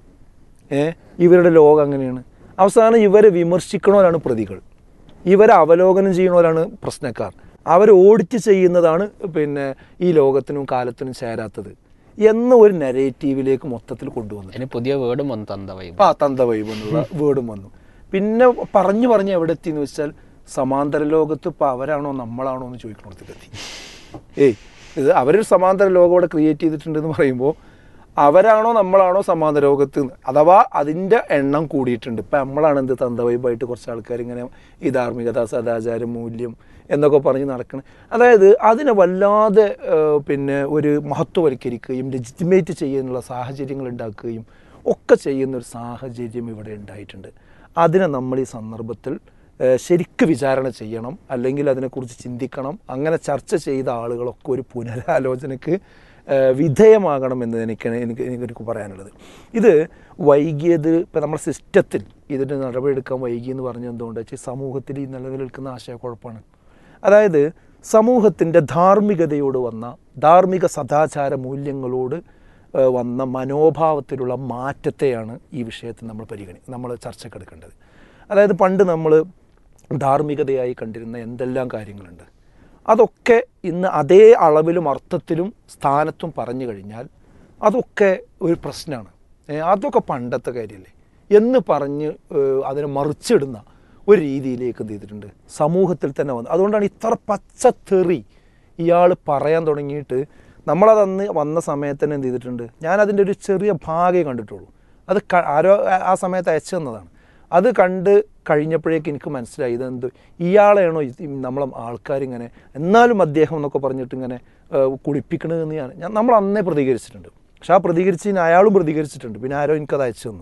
ഏ ഇവരുടെ ലോകം അങ്ങനെയാണ് അവസാനം ഇവരെ വിമർശിക്കണവരാണ് പ്രതികൾ ഇവരെ അവലോകനം ചെയ്യണവരാണ് പ്രശ്നക്കാർ അവർ ഓഡിറ്റ് ചെയ്യുന്നതാണ് പിന്നെ ഈ ലോകത്തിനും കാലത്തിനും ചേരാത്തത് എന്ന ഒരു നെറേറ്റീവിലേക്ക് മൊത്തത്തിൽ കൊണ്ടുവന്നു അതിന് പുതിയ വേർഡും വന്നു തന്ത വൈബ് ആ തന്ത വൈബ് എന്നുള്ള വേർഡും വന്നു പിന്നെ പറഞ്ഞു പറഞ്ഞ് എവിടെ എത്തി എന്ന് വെച്ചാൽ സമാന്തര ലോകത്ത് ഇപ്പോൾ അവരാണോ നമ്മളാണോ എന്ന് ചോദിക്കണോടത്തേക്ക് എത്തി ഏയ് ഇത് അവരൊരു സമാന്തര ലോകം ഇവിടെ ക്രിയേറ്റ് ചെയ്തിട്ടുണ്ടെന്ന് പറയുമ്പോൾ അവരാണോ നമ്മളാണോ സമാന്തര ലോകത്ത് എന്ന്. അഥവാ അതിൻ്റെ എണ്ണം കൂടിയിട്ടുണ്ട് ഇപ്പം നമ്മളാണ് എന്ത് തന്തവൈബായിട്ട് കുറച്ച് ആൾക്കാർ ഇങ്ങനെ ഈ ധാർമ്മികത സദാചാരം മൂല്യം എന്നൊക്കെ പറഞ്ഞ് നടക്കണം അതായത് അതിനെ വല്ലാതെ ഏഹ്, പിന്നെ ഒരു മഹത്വവൽക്കരിക്കുകയും ലെജിറ്റിമേറ്റ് ചെയ്യാനുള്ള സാഹചര്യങ്ങൾ ഉണ്ടാക്കുകയും ഒക്കെ ചെയ്യുന്ന ഒരു സാഹചര്യം ഇവിടെ ഉണ്ടായിട്ടുണ്ട് അതിനെ നമ്മൾ ഈ സന്ദർഭത്തിൽ ഏഹ്, ശരിക്ക് വിചാരണ ചെയ്യണം അല്ലെങ്കിൽ അതിനെക്കുറിച്ച് ചിന്തിക്കണം അങ്ങനെ ചർച്ച ചെയ്ത ആളുകളൊക്കെ ഒരു പുനരാലോചനയ്ക്ക് ഏഹ്, വിധേയമാകണമെന്ന് എനിക്ക് എനിക്ക് എനിക്ക് പറയാനുള്ളത് ഇത് വൈകിയത് ഇപ്പം നമ്മുടെ സിസ്റ്റത്തിൽ ഇതിൻ്റെ നടപടിയെടുക്കാൻ വൈകി എന്ന് പറഞ്ഞത് എന്തുകൊണ്ട് വെച്ചാൽ സമൂഹത്തിൽ ഈ നിലനിൽക്കുന്ന ആശയക്കുഴപ്പമാണ് അതായത് സമൂഹത്തിൻ്റെ ധാർമ്മികതയോട് വന്ന ധാർമ്മിക സദാചാര മൂല്യങ്ങളോട് ഏഹ്, വന്ന മനോഭാവത്തിലുള്ള മാറ്റത്തെയാണ് ഈ വിഷയത്തിൽ നമ്മൾ പരിഗണി നമ്മൾ ചർച്ചക്കെടുക്കേണ്ടത് അതായത് പണ്ട് നമ്മൾ ധാർമ്മികതയായി കണ്ടിരുന്ന എന്തെല്ലാം കാര്യങ്ങളുണ്ട് അതൊക്കെ ഇന്ന് അതേ അളവിലും അർത്ഥത്തിലും സ്ഥാനത്തും പറഞ്ഞു കഴിഞ്ഞാൽ അതൊക്കെ ഒരു പ്രശ്നമാണ് ഏ, അതൊക്കെ പണ്ടത്തെ കാര്യമല്ലേ എന്ന് പറഞ്ഞ് ഏഹ്, അതിനെ മറിച്ചിടുന്ന ഒരു രീതിയിലേക്ക് എന്ത് ചെയ്തിട്ടുണ്ട് സമൂഹത്തിൽ തന്നെ വന്നു അതുകൊണ്ടാണ് ഇത്ര പച്ചത്തെറി ഇയാൾ പറയാൻ തുടങ്ങിയിട്ട് നമ്മളത് അന്ന് വന്ന സമയത്ത് തന്നെ എന്ത് ചെയ്തിട്ടുണ്ട് ഞാൻ അതിൻ്റെ ഒരു ചെറിയ ഭാഗമേ കണ്ടിട്ടുള്ളൂ അത് ക- ആരോ ആ- ആ സമയത്ത് അയച്ചു തന്നതാണ് അത് കണ്ട് കഴിഞ്ഞപ്പോഴേക്ക് എനിക്ക് മനസ്സിലായി ഇതെന്ത് ഇയാളെയാണോ ഇത് ഈ നമ്മളെ ആൾക്കാരിങ്ങനെ എന്നാലും അദ്ദേഹം എന്നൊക്കെ പറഞ്ഞിട്ട് ഇങ്ങനെ ഏഹ്, കുളിപ്പിക്കണതെന്ന് ഞാൻ ഞാൻ നമ്മൾ അന്നേ പ്രതികരിച്ചിട്ടുണ്ട് പക്ഷെ ആ പ്രതികരിച്ചതിന് അയാളും പ്രതികരിച്ചിട്ടുണ്ട് പിന്നെ ആരോ എനിക്കത് അയച്ചു തന്നു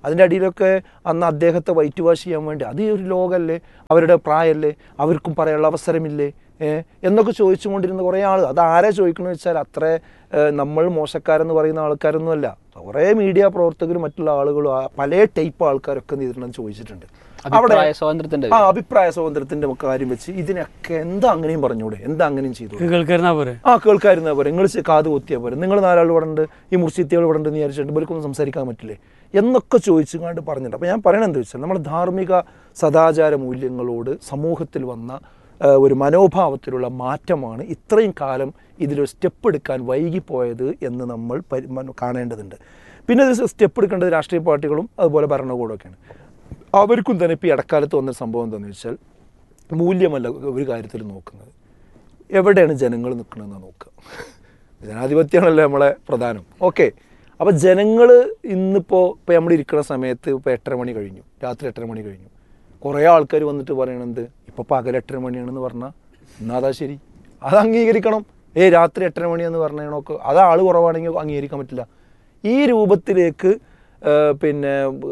അതിൻ്റെ അടിയിലൊക്കെ അന്ന് അദ്ദേഹത്തെ വൈറ്റ് വാഷ് ചെയ്യാൻ വേണ്ടി അത് ഈ ഒരു ലോകമല്ലേ അവരുടെ പ്രായമല്ലേ അവർക്കും പറയാനുള്ള അവസരമില്ലേ ഏ, എന്നൊക്കെ ചോദിച്ചുകൊണ്ടിരുന്ന കുറേ ആൾ അത് ആരാ ചോദിക്കണമെന്ന് വെച്ചാൽ അത്ര ഏ, നമ്മൾ മോശക്കാരെന്ന് പറയുന്ന ആൾക്കാരൊന്നുമല്ല കുറേ മീഡിയ പ്രവർത്തകരും മറ്റുള്ള ആളുകളും ആ പല ടൈപ്പ് ആൾക്കാരൊക്കെ എന്ത് ചെയ്തിട്ടുണ്ടെന്ന് ചോദിച്ചിട്ടുണ്ട് അഭിപ്രായ സ്വാതന്ത്ര്യത്തിന്റെ ആ അഭിപ്രായ സ്വാതന്ത്ര്യത്തിന്റെ കാര്യം വെച്ച് ഇതിനൊക്കെ എന്താ അങ്ങനെയും പറഞ്ഞൂടെ എന്താ അങ്ങനെയും ചെയ്തു കേൾക്കാരുന്നാ പോരെ ആ കേൾക്കാരുന്ന പോലെ നിങ്ങൾ കാത് കുത്തിയാൽ പോരെ നിങ്ങൾ നാലാൾ ഇവിടെ ഉണ്ട് ഈ മുർഷിത്തികൾ ഇവിടെ ഉണ്ട് എന്ന് വിചാരിച്ചിട്ട് ഇവർക്കൊന്നും സംസാരിക്കാൻ പറ്റില്ലേ എന്നൊക്കെ ചോദിച്ചു കണ്ട് പറഞ്ഞിട്ട് അപ്പോൾ ഞാൻ പറയണത് എന്താ വെച്ചാൽ നമ്മുടെ ധാർമ്മിക സദാചാര മൂല്യങ്ങളോട് സമൂഹത്തിൽ വന്ന ആ, ഒരു മനോഭാവത്തിലുള്ള മാറ്റമാണ് ഇത്രയും കാലം ഇതിലൊരു സ്റ്റെപ്പ് എടുക്കാൻ വൈകിപ്പോയത് എന്ന് നമ്മൾ പരി- മന- കാണേണ്ടതുണ്ട് പിന്നെ ഇത് സ്റ്റെപ്പ് എടുക്കേണ്ടത് രാഷ്ട്രീയ പാർട്ടികളും അതുപോലെ ഭരണകൂടമൊക്കെയാണ് അവർക്കും തന്നെ ഇപ്പോൾ ഈ ഇടക്കാലത്ത് വന്ന സംഭവം എന്താണെന്ന് വെച്ചാൽ മൂല്യമല്ല ഒരു കാര്യത്തിൽ നോക്കുന്നത് എവിടെയാണ് ജനങ്ങൾ നിൽക്കണമെന്ന് നോക്കുക ജനാധിപത്യമാണല്ലോ നമ്മളെ പ്രധാനം ഓക്കെ അപ്പോൾ ജനങ്ങൾ ഇന്നിപ്പോൾ ഇപ്പോൾ നമ്മൾ ഇരിക്കുന്ന സമയത്ത് ഇപ്പോൾ എട്ടര മണി കഴിഞ്ഞു രാത്രി എട്ടര മണി കഴിഞ്ഞു കുറേ ആൾക്കാർ വന്നിട്ട് പറയണത് ഇപ്പോൾ പകൽ എട്ടര മണിയാണെന്ന് പറഞ്ഞാൽ എന്നാൽ അതാ ശരി അത് അംഗീകരിക്കണം ഏ രാത്രി എട്ടര മണിയെന്ന് പറഞ്ഞൊക്കെ അത് ആൾ കുറവാണെങ്കിൽ അംഗീകരിക്കാൻ പറ്റില്ല ഈ രൂപത്തിലേക്ക് ആ, പിന്നെ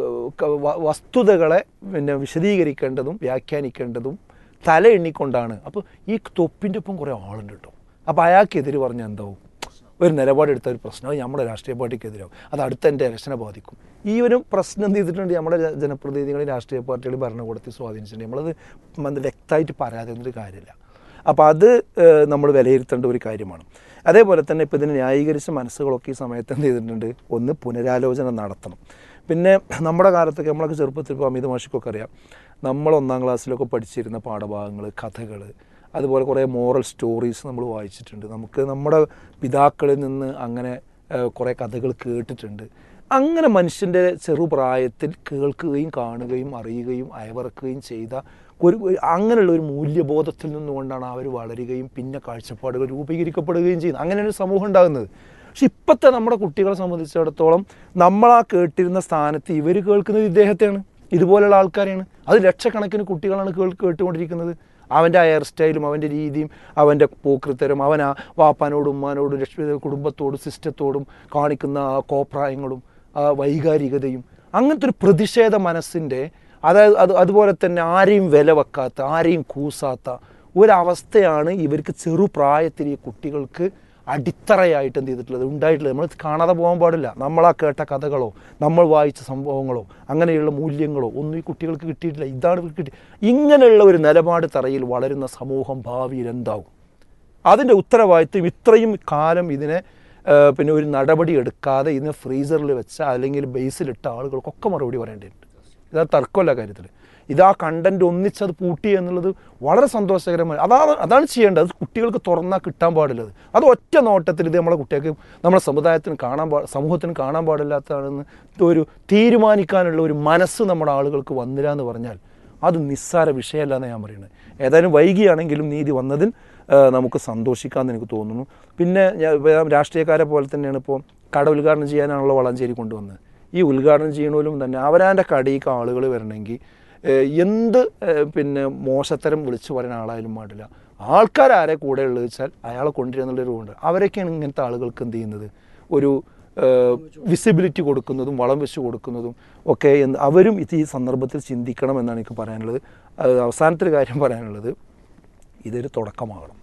ക- വ- വസ്തുതകളെ പിന്നെ വിശദീകരിക്കേണ്ടതും വ്യാഖ്യാനിക്കേണ്ടതും തല എണ്ണിക്കൊണ്ടാണ് അപ്പോൾ ഈ തൊപ്പിൻ്റെ ഒപ്പം കുറേ ആളുണ്ട് കേട്ടോ അപ്പോൾ അയാൾക്കെതിരെ പറഞ്ഞാൽ എന്താവും ഒരു നിലപാടെടുത്ത ഒരു പ്രശ്നം അത് നമ്മുടെ രാഷ്ട്രീയ പാർട്ടിക്കെതിരാവും അത് അടുത്ത എൻ്റെ ഇലക്ഷനെ ബാധിക്കും ഈ ഒരു പ്രശ്നം എന്ത് ചെയ്തിട്ടുണ്ട് നമ്മുടെ ജ- ജനപ്രതിനിധികളെ രാഷ്ട്രീയ പാർട്ടികൾ ഭരണകൂടത്തിൽ സ്വാധീനിച്ചിട്ടുണ്ട് നമ്മളത് മ- വ്യക്തമായിട്ട് പറയാതെ ഒരു കാര്യമില്ല അപ്പോൾ അത് നമ്മൾ വിലയിരുത്തേണ്ട ഒരു കാര്യമാണ് അതേപോലെ തന്നെ ഇപ്പോൾ ഇതിനെ ന്യായീകരിച്ച മനസ്സുകളൊക്കെ ഈ സമയത്ത് എന്ത് ചെയ്തിട്ടുണ്ട് ഒന്ന് പുനരാലോചന നടത്തണം പിന്നെ നമ്മുടെ കാലത്തൊക്കെ നമ്മളൊക്കെ ചെറുപ്പത്തിൽ ഇപ്പോൾ അമിത മാഷിക്കൊക്കെ അറിയാം നമ്മൾ ഒന്നാം ക്ലാസ്സിലൊക്കെ പഠിച്ചിരുന്ന പാഠഭാഗങ്ങൾ കഥകൾ അതുപോലെ കുറേ മോറൽ സ്റ്റോറീസ് നമ്മൾ വായിച്ചിട്ടുണ്ട് നമുക്ക് നമ്മുടെ പിതാക്കളിൽ നിന്ന് അങ്ങനെ ഏഹ്, കുറേ കഥകൾ കേട്ടിട്ടുണ്ട് അങ്ങനെ മനുഷ്യൻ്റെ ചെറുപ്രായത്തിൽ കേൾക്കുകയും കാണുകയും അറിയുകയും അയവിറക്കുകയും ചെയ്ത ഒരു ഒരു- അങ്ങനെയുള്ള ഒരു മൂല്യബോധത്തിൽ നിന്നുകൊണ്ടാണ് അവർ വളരുകയും പിന്നെ കാഴ്ചപ്പാടുകൾ രൂപീകരിക്കപ്പെടുകയും ചെയ്യുന്നത് അങ്ങനെയാണ് ഒരു സമൂഹം ഉണ്ടാകുന്നത് പക്ഷെ ഇപ്പോഴത്തെ നമ്മുടെ കുട്ടികളെ സംബന്ധിച്ചിടത്തോളം നമ്മൾ ആ കേട്ടിരുന്ന സ്ഥാനത്ത് ഇവർ കേൾക്കുന്നത് ഇദ്ദേഹത്തെയാണ് ഇതുപോലുള്ള ആൾക്കാരെയാണ് അത് ലക്ഷക്കണക്കിന് കുട്ടികളാണ് കേൾ കേട്ടുകൊണ്ടിരിക്കുന്നത് അവൻ്റെ ആ ഹെയർ സ്റ്റൈലും അവൻ്റെ രീതിയും അവൻ്റെ പോക്കൃത്തരം അവൻ ആ വാപ്പാനോടും ഉമ്മാനോടും രക്ഷ കുടുംബത്തോടും സിസ്റ്റത്തോടും കാണിക്കുന്ന ആ കോപ്രായങ്ങളും ആ വൈകാരികതയും അങ്ങനത്തെ ഒരു പ്രതിഷേധ മനസ്സിൻ്റെ അതായത് അത് അതുപോലെ തന്നെ ആരെയും വില വെക്കാത്ത ആരെയും കൂസാത്ത ഒരവസ്ഥയാണ് ഇവർക്ക് ചെറുപ്രായത്തിൽ ഈ കുട്ടികൾക്ക് അടിത്തറയായിട്ട് എന്ത് ചെയ്തിട്ടുള്ളത് ഉണ്ടായിട്ടുള്ളത് നമ്മൾ കാണാതെ പോകാൻ പാടില്ല നമ്മളാ കേട്ട കഥകളോ നമ്മൾ വായിച്ച സംഭവങ്ങളോ അങ്ങനെയുള്ള മൂല്യങ്ങളോ ഒന്നും ഈ കുട്ടികൾക്ക് കിട്ടിയിട്ടില്ല ഇതാണ് ഇവർക്ക് കിട്ടി ഇങ്ങനെയുള്ള ഒരു നിലപാട് തറയിൽ വളരുന്ന സമൂഹം ഭാവിയിൽ എന്താവും അതിൻ്റെ ഉത്തരവാദിത്വം ഇത്രയും കാലം ഇതിനെ ആ, പിന്നെ ഒരു നടപടി എടുക്കാതെ ഇതിനെ ഫ്രീസറിൽ വെച്ച അല്ലെങ്കിൽ ബേസിലിട്ട ആളുകൾക്കൊക്കെ മറുപടി പറയേണ്ടതുണ്ട് ഇതാ തർക്കമല്ല കാര്യത്തിൽ ഇതാ കണ്ടന്റ് ഒന്നിച്ചത് പൂട്ടി എന്നുള്ളത് വളരെ സന്തോഷകരമായി അതാണ് അതാണ് ചെയ്യേണ്ടത് അത് കുട്ടികൾക്ക് തുറന്നാൽ കിട്ടാൻ പാടില്ലത് അത് ഒറ്റ നോട്ടത്തിൽ ഇത് നമ്മളെ കുട്ടികൾക്ക് നമ്മുടെ സമുദായത്തിന് കാണാൻ പാ സമൂഹത്തിന് കാണാൻ പാടില്ലാത്തതാണെന്ന് ഒരു തീരുമാനിക്കാനുള്ള ഒരു മനസ്സ് നമ്മുടെ ആളുകൾക്ക് വന്നില്ല എന്ന് പറഞ്ഞാൽ അത് നിസ്സാര വിഷയമല്ല എന്ന് ഞാൻ പറയുന്നത് ഏതായാലും വൈകിയാണെങ്കിലും നീതി വന്നതിൽ ആ, നമുക്ക് സന്തോഷിക്കാമെന്ന് എനിക്ക് തോന്നുന്നു പിന്നെ ഞാൻ ഞാൻ രാഷ്ട്രീയക്കാരെ പോലെ തന്നെയാണ് ഇപ്പോൾ കട ഉദ്ഘാടനം ചെയ്യാനാണല്ലോ വളാഞ്ചേരി കൊണ്ടുവന്നത് ഈ ഉദ്ഘാടനം ചെയ്യണോലും തന്നെ അവരാൻ്റെ കടയിലേക്ക് ആളുകൾ വരണമെങ്കിൽ ഏഹ്, എന്ത് ഏഹ്, പിന്നെ മോശത്തരം വിളിച്ചു പറയുന്ന ആളായാലും പാടില്ല ആൾക്കാരാരെ കൂടെ ഉള്ളത് വെച്ചാൽ അയാളെ കൊണ്ടുവരുന്നുള്ളൊരു ഉണ്ട് അവരൊക്കെയാണ് ഇങ്ങനത്തെ ആളുകൾക്ക് എന്ത് ചെയ്യുന്നത് ഒരു വിസിബിലിറ്റി കൊടുക്കുന്നതും വളം വെച്ച് കൊടുക്കുന്നതും ഒക്കെ എന്ന് അവരും ഇത് ഈ സന്ദർഭത്തിൽ ചിന്തിക്കണം എന്നാണ് എനിക്ക് പറയാനുള്ളത് അത് അവസാനത്തെ ഒരു കാര്യം പറയാനുള്ളത് ഇതൊരു തുടക്കമാകണം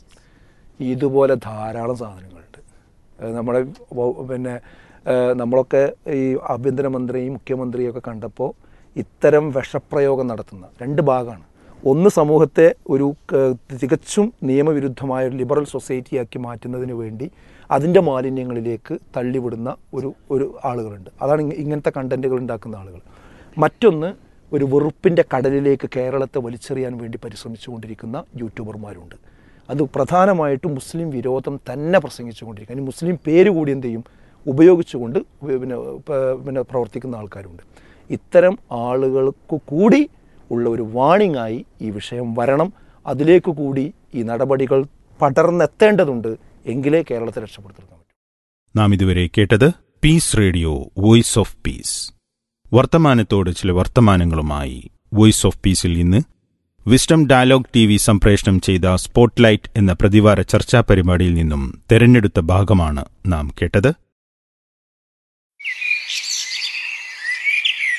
ഇതുപോലെ ധാരാളം സാധനങ്ങളുണ്ട് അത് നമ്മുടെ വ- പിന്നെ ഏഹ്, നമ്മളൊക്കെ ഈ ആഭ്യന്തരമന്ത്രിയും മുഖ്യമന്ത്രിയും ഒക്കെ കണ്ടപ്പോൾ ഇത്തരം വിഷപ്രയോഗം നടത്തുന്ന രണ്ട് ഭാഗമാണ് ഒന്ന് സമൂഹത്തെ ഒരു ക- തികച്ചും നിയമവിരുദ്ധമായ ഒരു ലിബറൽ സൊസൈറ്റിയാക്കി മാറ്റുന്നതിന് വേണ്ടി അതിൻ്റെ മാലിന്യങ്ങളിലേക്ക് തള്ളിവിടുന്ന ഒരു ഒരു ആളുകളുണ്ട് അതാണ് ഇങ്ങ- ഇങ്ങനത്തെ കണ്ടൻറ്റുകൾ ഉണ്ടാക്കുന്ന ആളുകൾ മറ്റൊന്ന് ഒരു വെറുപ്പിൻ്റെ കടലിലേക്ക് കേരളത്തെ വലിച്ചെറിയാൻ വേണ്ടി പരിശ്രമിച്ചുകൊണ്ടിരിക്കുന്ന യൂട്യൂബർമാരുണ്ട് അത് പ്രധാനമായിട്ടും മുസ്ലിം വിരോധം തന്നെ പ്രസംഗിച്ചുകൊണ്ടിരിക്കുക ഇനി മുസ്ലിം പേര് കൂടി എന്ത് ചെയ്യും ഉപയോഗിച്ചുകൊണ്ട് ഉപ- പിന്നെ പ- പിന്നെ പ്രവർത്തിക്കുന്ന ആൾക്കാരുണ്ട് ഇത്തരം ആളുകൾക്ക് കൂടി ഉള്ള ഒരു വാണിംഗ് ആയി ഈ വിഷയം വരണം അതിലേക്ക് കൂടി ഈ നടപടികൾ പടർന്നെത്തേണ്ടതുണ്ട് എങ്കിലേ കേരളത്തെ രക്ഷപ്പെടുത്തിയെടുക്കാൻ പറ്റൂ നാം ഇതുവരെ കേട്ടത് peace radio voice of peace വർത്തമാനത്തോട് ചില വർത്തമാനങ്ങളുമായി വോയിസ് ഓഫ് പീസിൽ ഇന്ന് വിസ്ഡം ഡയലോഗ് ടി വി സംപ്രേഷണം ചെയ്ത സ്പോട്ട്ലൈറ്റ് എന്ന പ്രതിവാര ചർച്ചാ പരിപാടിയിൽ നിന്നും തെരഞ്ഞെടുത്ത ഭാഗമാണ് നാം കേട്ടത്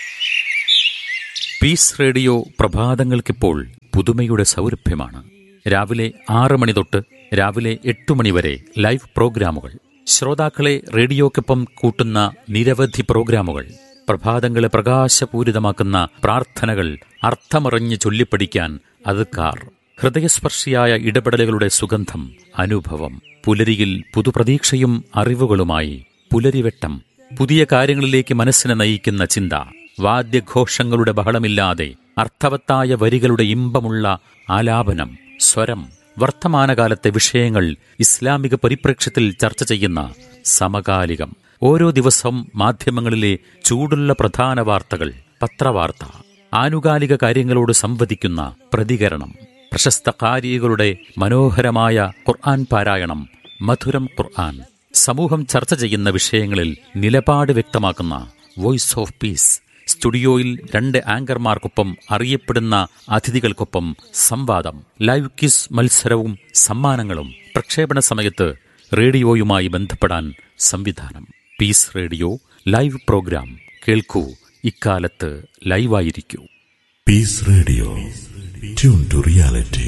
പീസ് റേഡിയോ പ്രഭാതങ്ങൾക്കിപ്പോൾ പുതുമയുടെ സൗരഭ്യമാണ് രാവിലെ ആറ് മണി തൊട്ട് രാവിലെ എട്ട് മണി വരെ ലൈവ് പ്രോഗ്രാമുകൾ ശ്രോതാക്കളെ റേഡിയോക്കൊപ്പം കൂട്ടുന്ന നിരവധി പ്രോഗ്രാമുകൾ പ്രഭാതങ്ങളെ പ്രകാശപൂരിതമാക്കുന്ന പ്രാർത്ഥനകൾ അർത്ഥമറിഞ്ഞ് ചൊല്ലിപ്പഠിക്കാൻ അതുക്കാർ ഹൃദയസ്പർശിയായ ഇടപെടലുകളുടെ സുഗന്ധം അനുഭവം പുലരിയിൽ പുതുപ്രതീക്ഷയും അറിവുകളുമായി പുലരിവെട്ടം പുതിയ കാര്യങ്ങളിലേക്ക് മനസ്സിനെ നയിക്കുന്ന ചിന്ത വാദ്യഘോഷങ്ങളുടെ ബഹളമില്ലാതെ അർത്ഥവത്തായ വരികളുടെ ഇമ്പമുള്ള ആലാപനം സ്വരം വർത്തമാനകാലത്തെ വിഷയങ്ങൾ ഇസ്ലാമിക പരിപ്രേക്ഷ്യത്തിൽ ചർച്ച ചെയ്യുന്ന സമകാലികം ഓരോ ദിവസവും മാധ്യമങ്ങളിലെ ചൂടുള്ള പ്രധാന വാർത്തകൾ പത്രവാർത്ത ആനുകാലിക കാര്യങ്ങളോട് സംവദിക്കുന്ന പ്രതികരണം പ്രശസ്ത കാരികളുടെ മനോഹരമായ ഖുർആൻ പാരായണം മധുരം ഖുർആൻ സമൂഹം ചർച്ച ചെയ്യുന്ന വിഷയങ്ങളിൽ നിലപാട് വ്യക്തമാക്കുന്ന വോയിസ് ഓഫ് പീസ് സ്റ്റുഡിയോയിൽ രണ്ട് ആങ്കർമാർക്കൊപ്പം അറിയപ്പെടുന്ന അതിഥികൾക്കൊപ്പം സംവാദം ലൈവ് ക്വിസ് മത്സരവും സമ്മാനങ്ങളും പ്രക്ഷേപണ സമയത്ത് റേഡിയോയുമായി ബന്ധപ്പെടാൻ സംവിധാനം പീസ് റേഡിയോ ലൈവ് പ്രോഗ്രാം കേൾക്കൂ ഇക്കാലത്ത് ലൈവായിരിക്കൂ peace radio tune to reality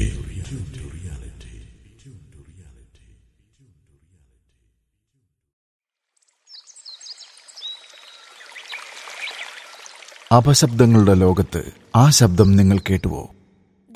അപശബ്ദങ്ങളുടെ ലോകത്ത് ആ ശബ്ദം നിങ്ങൾ കേട്ടുവോ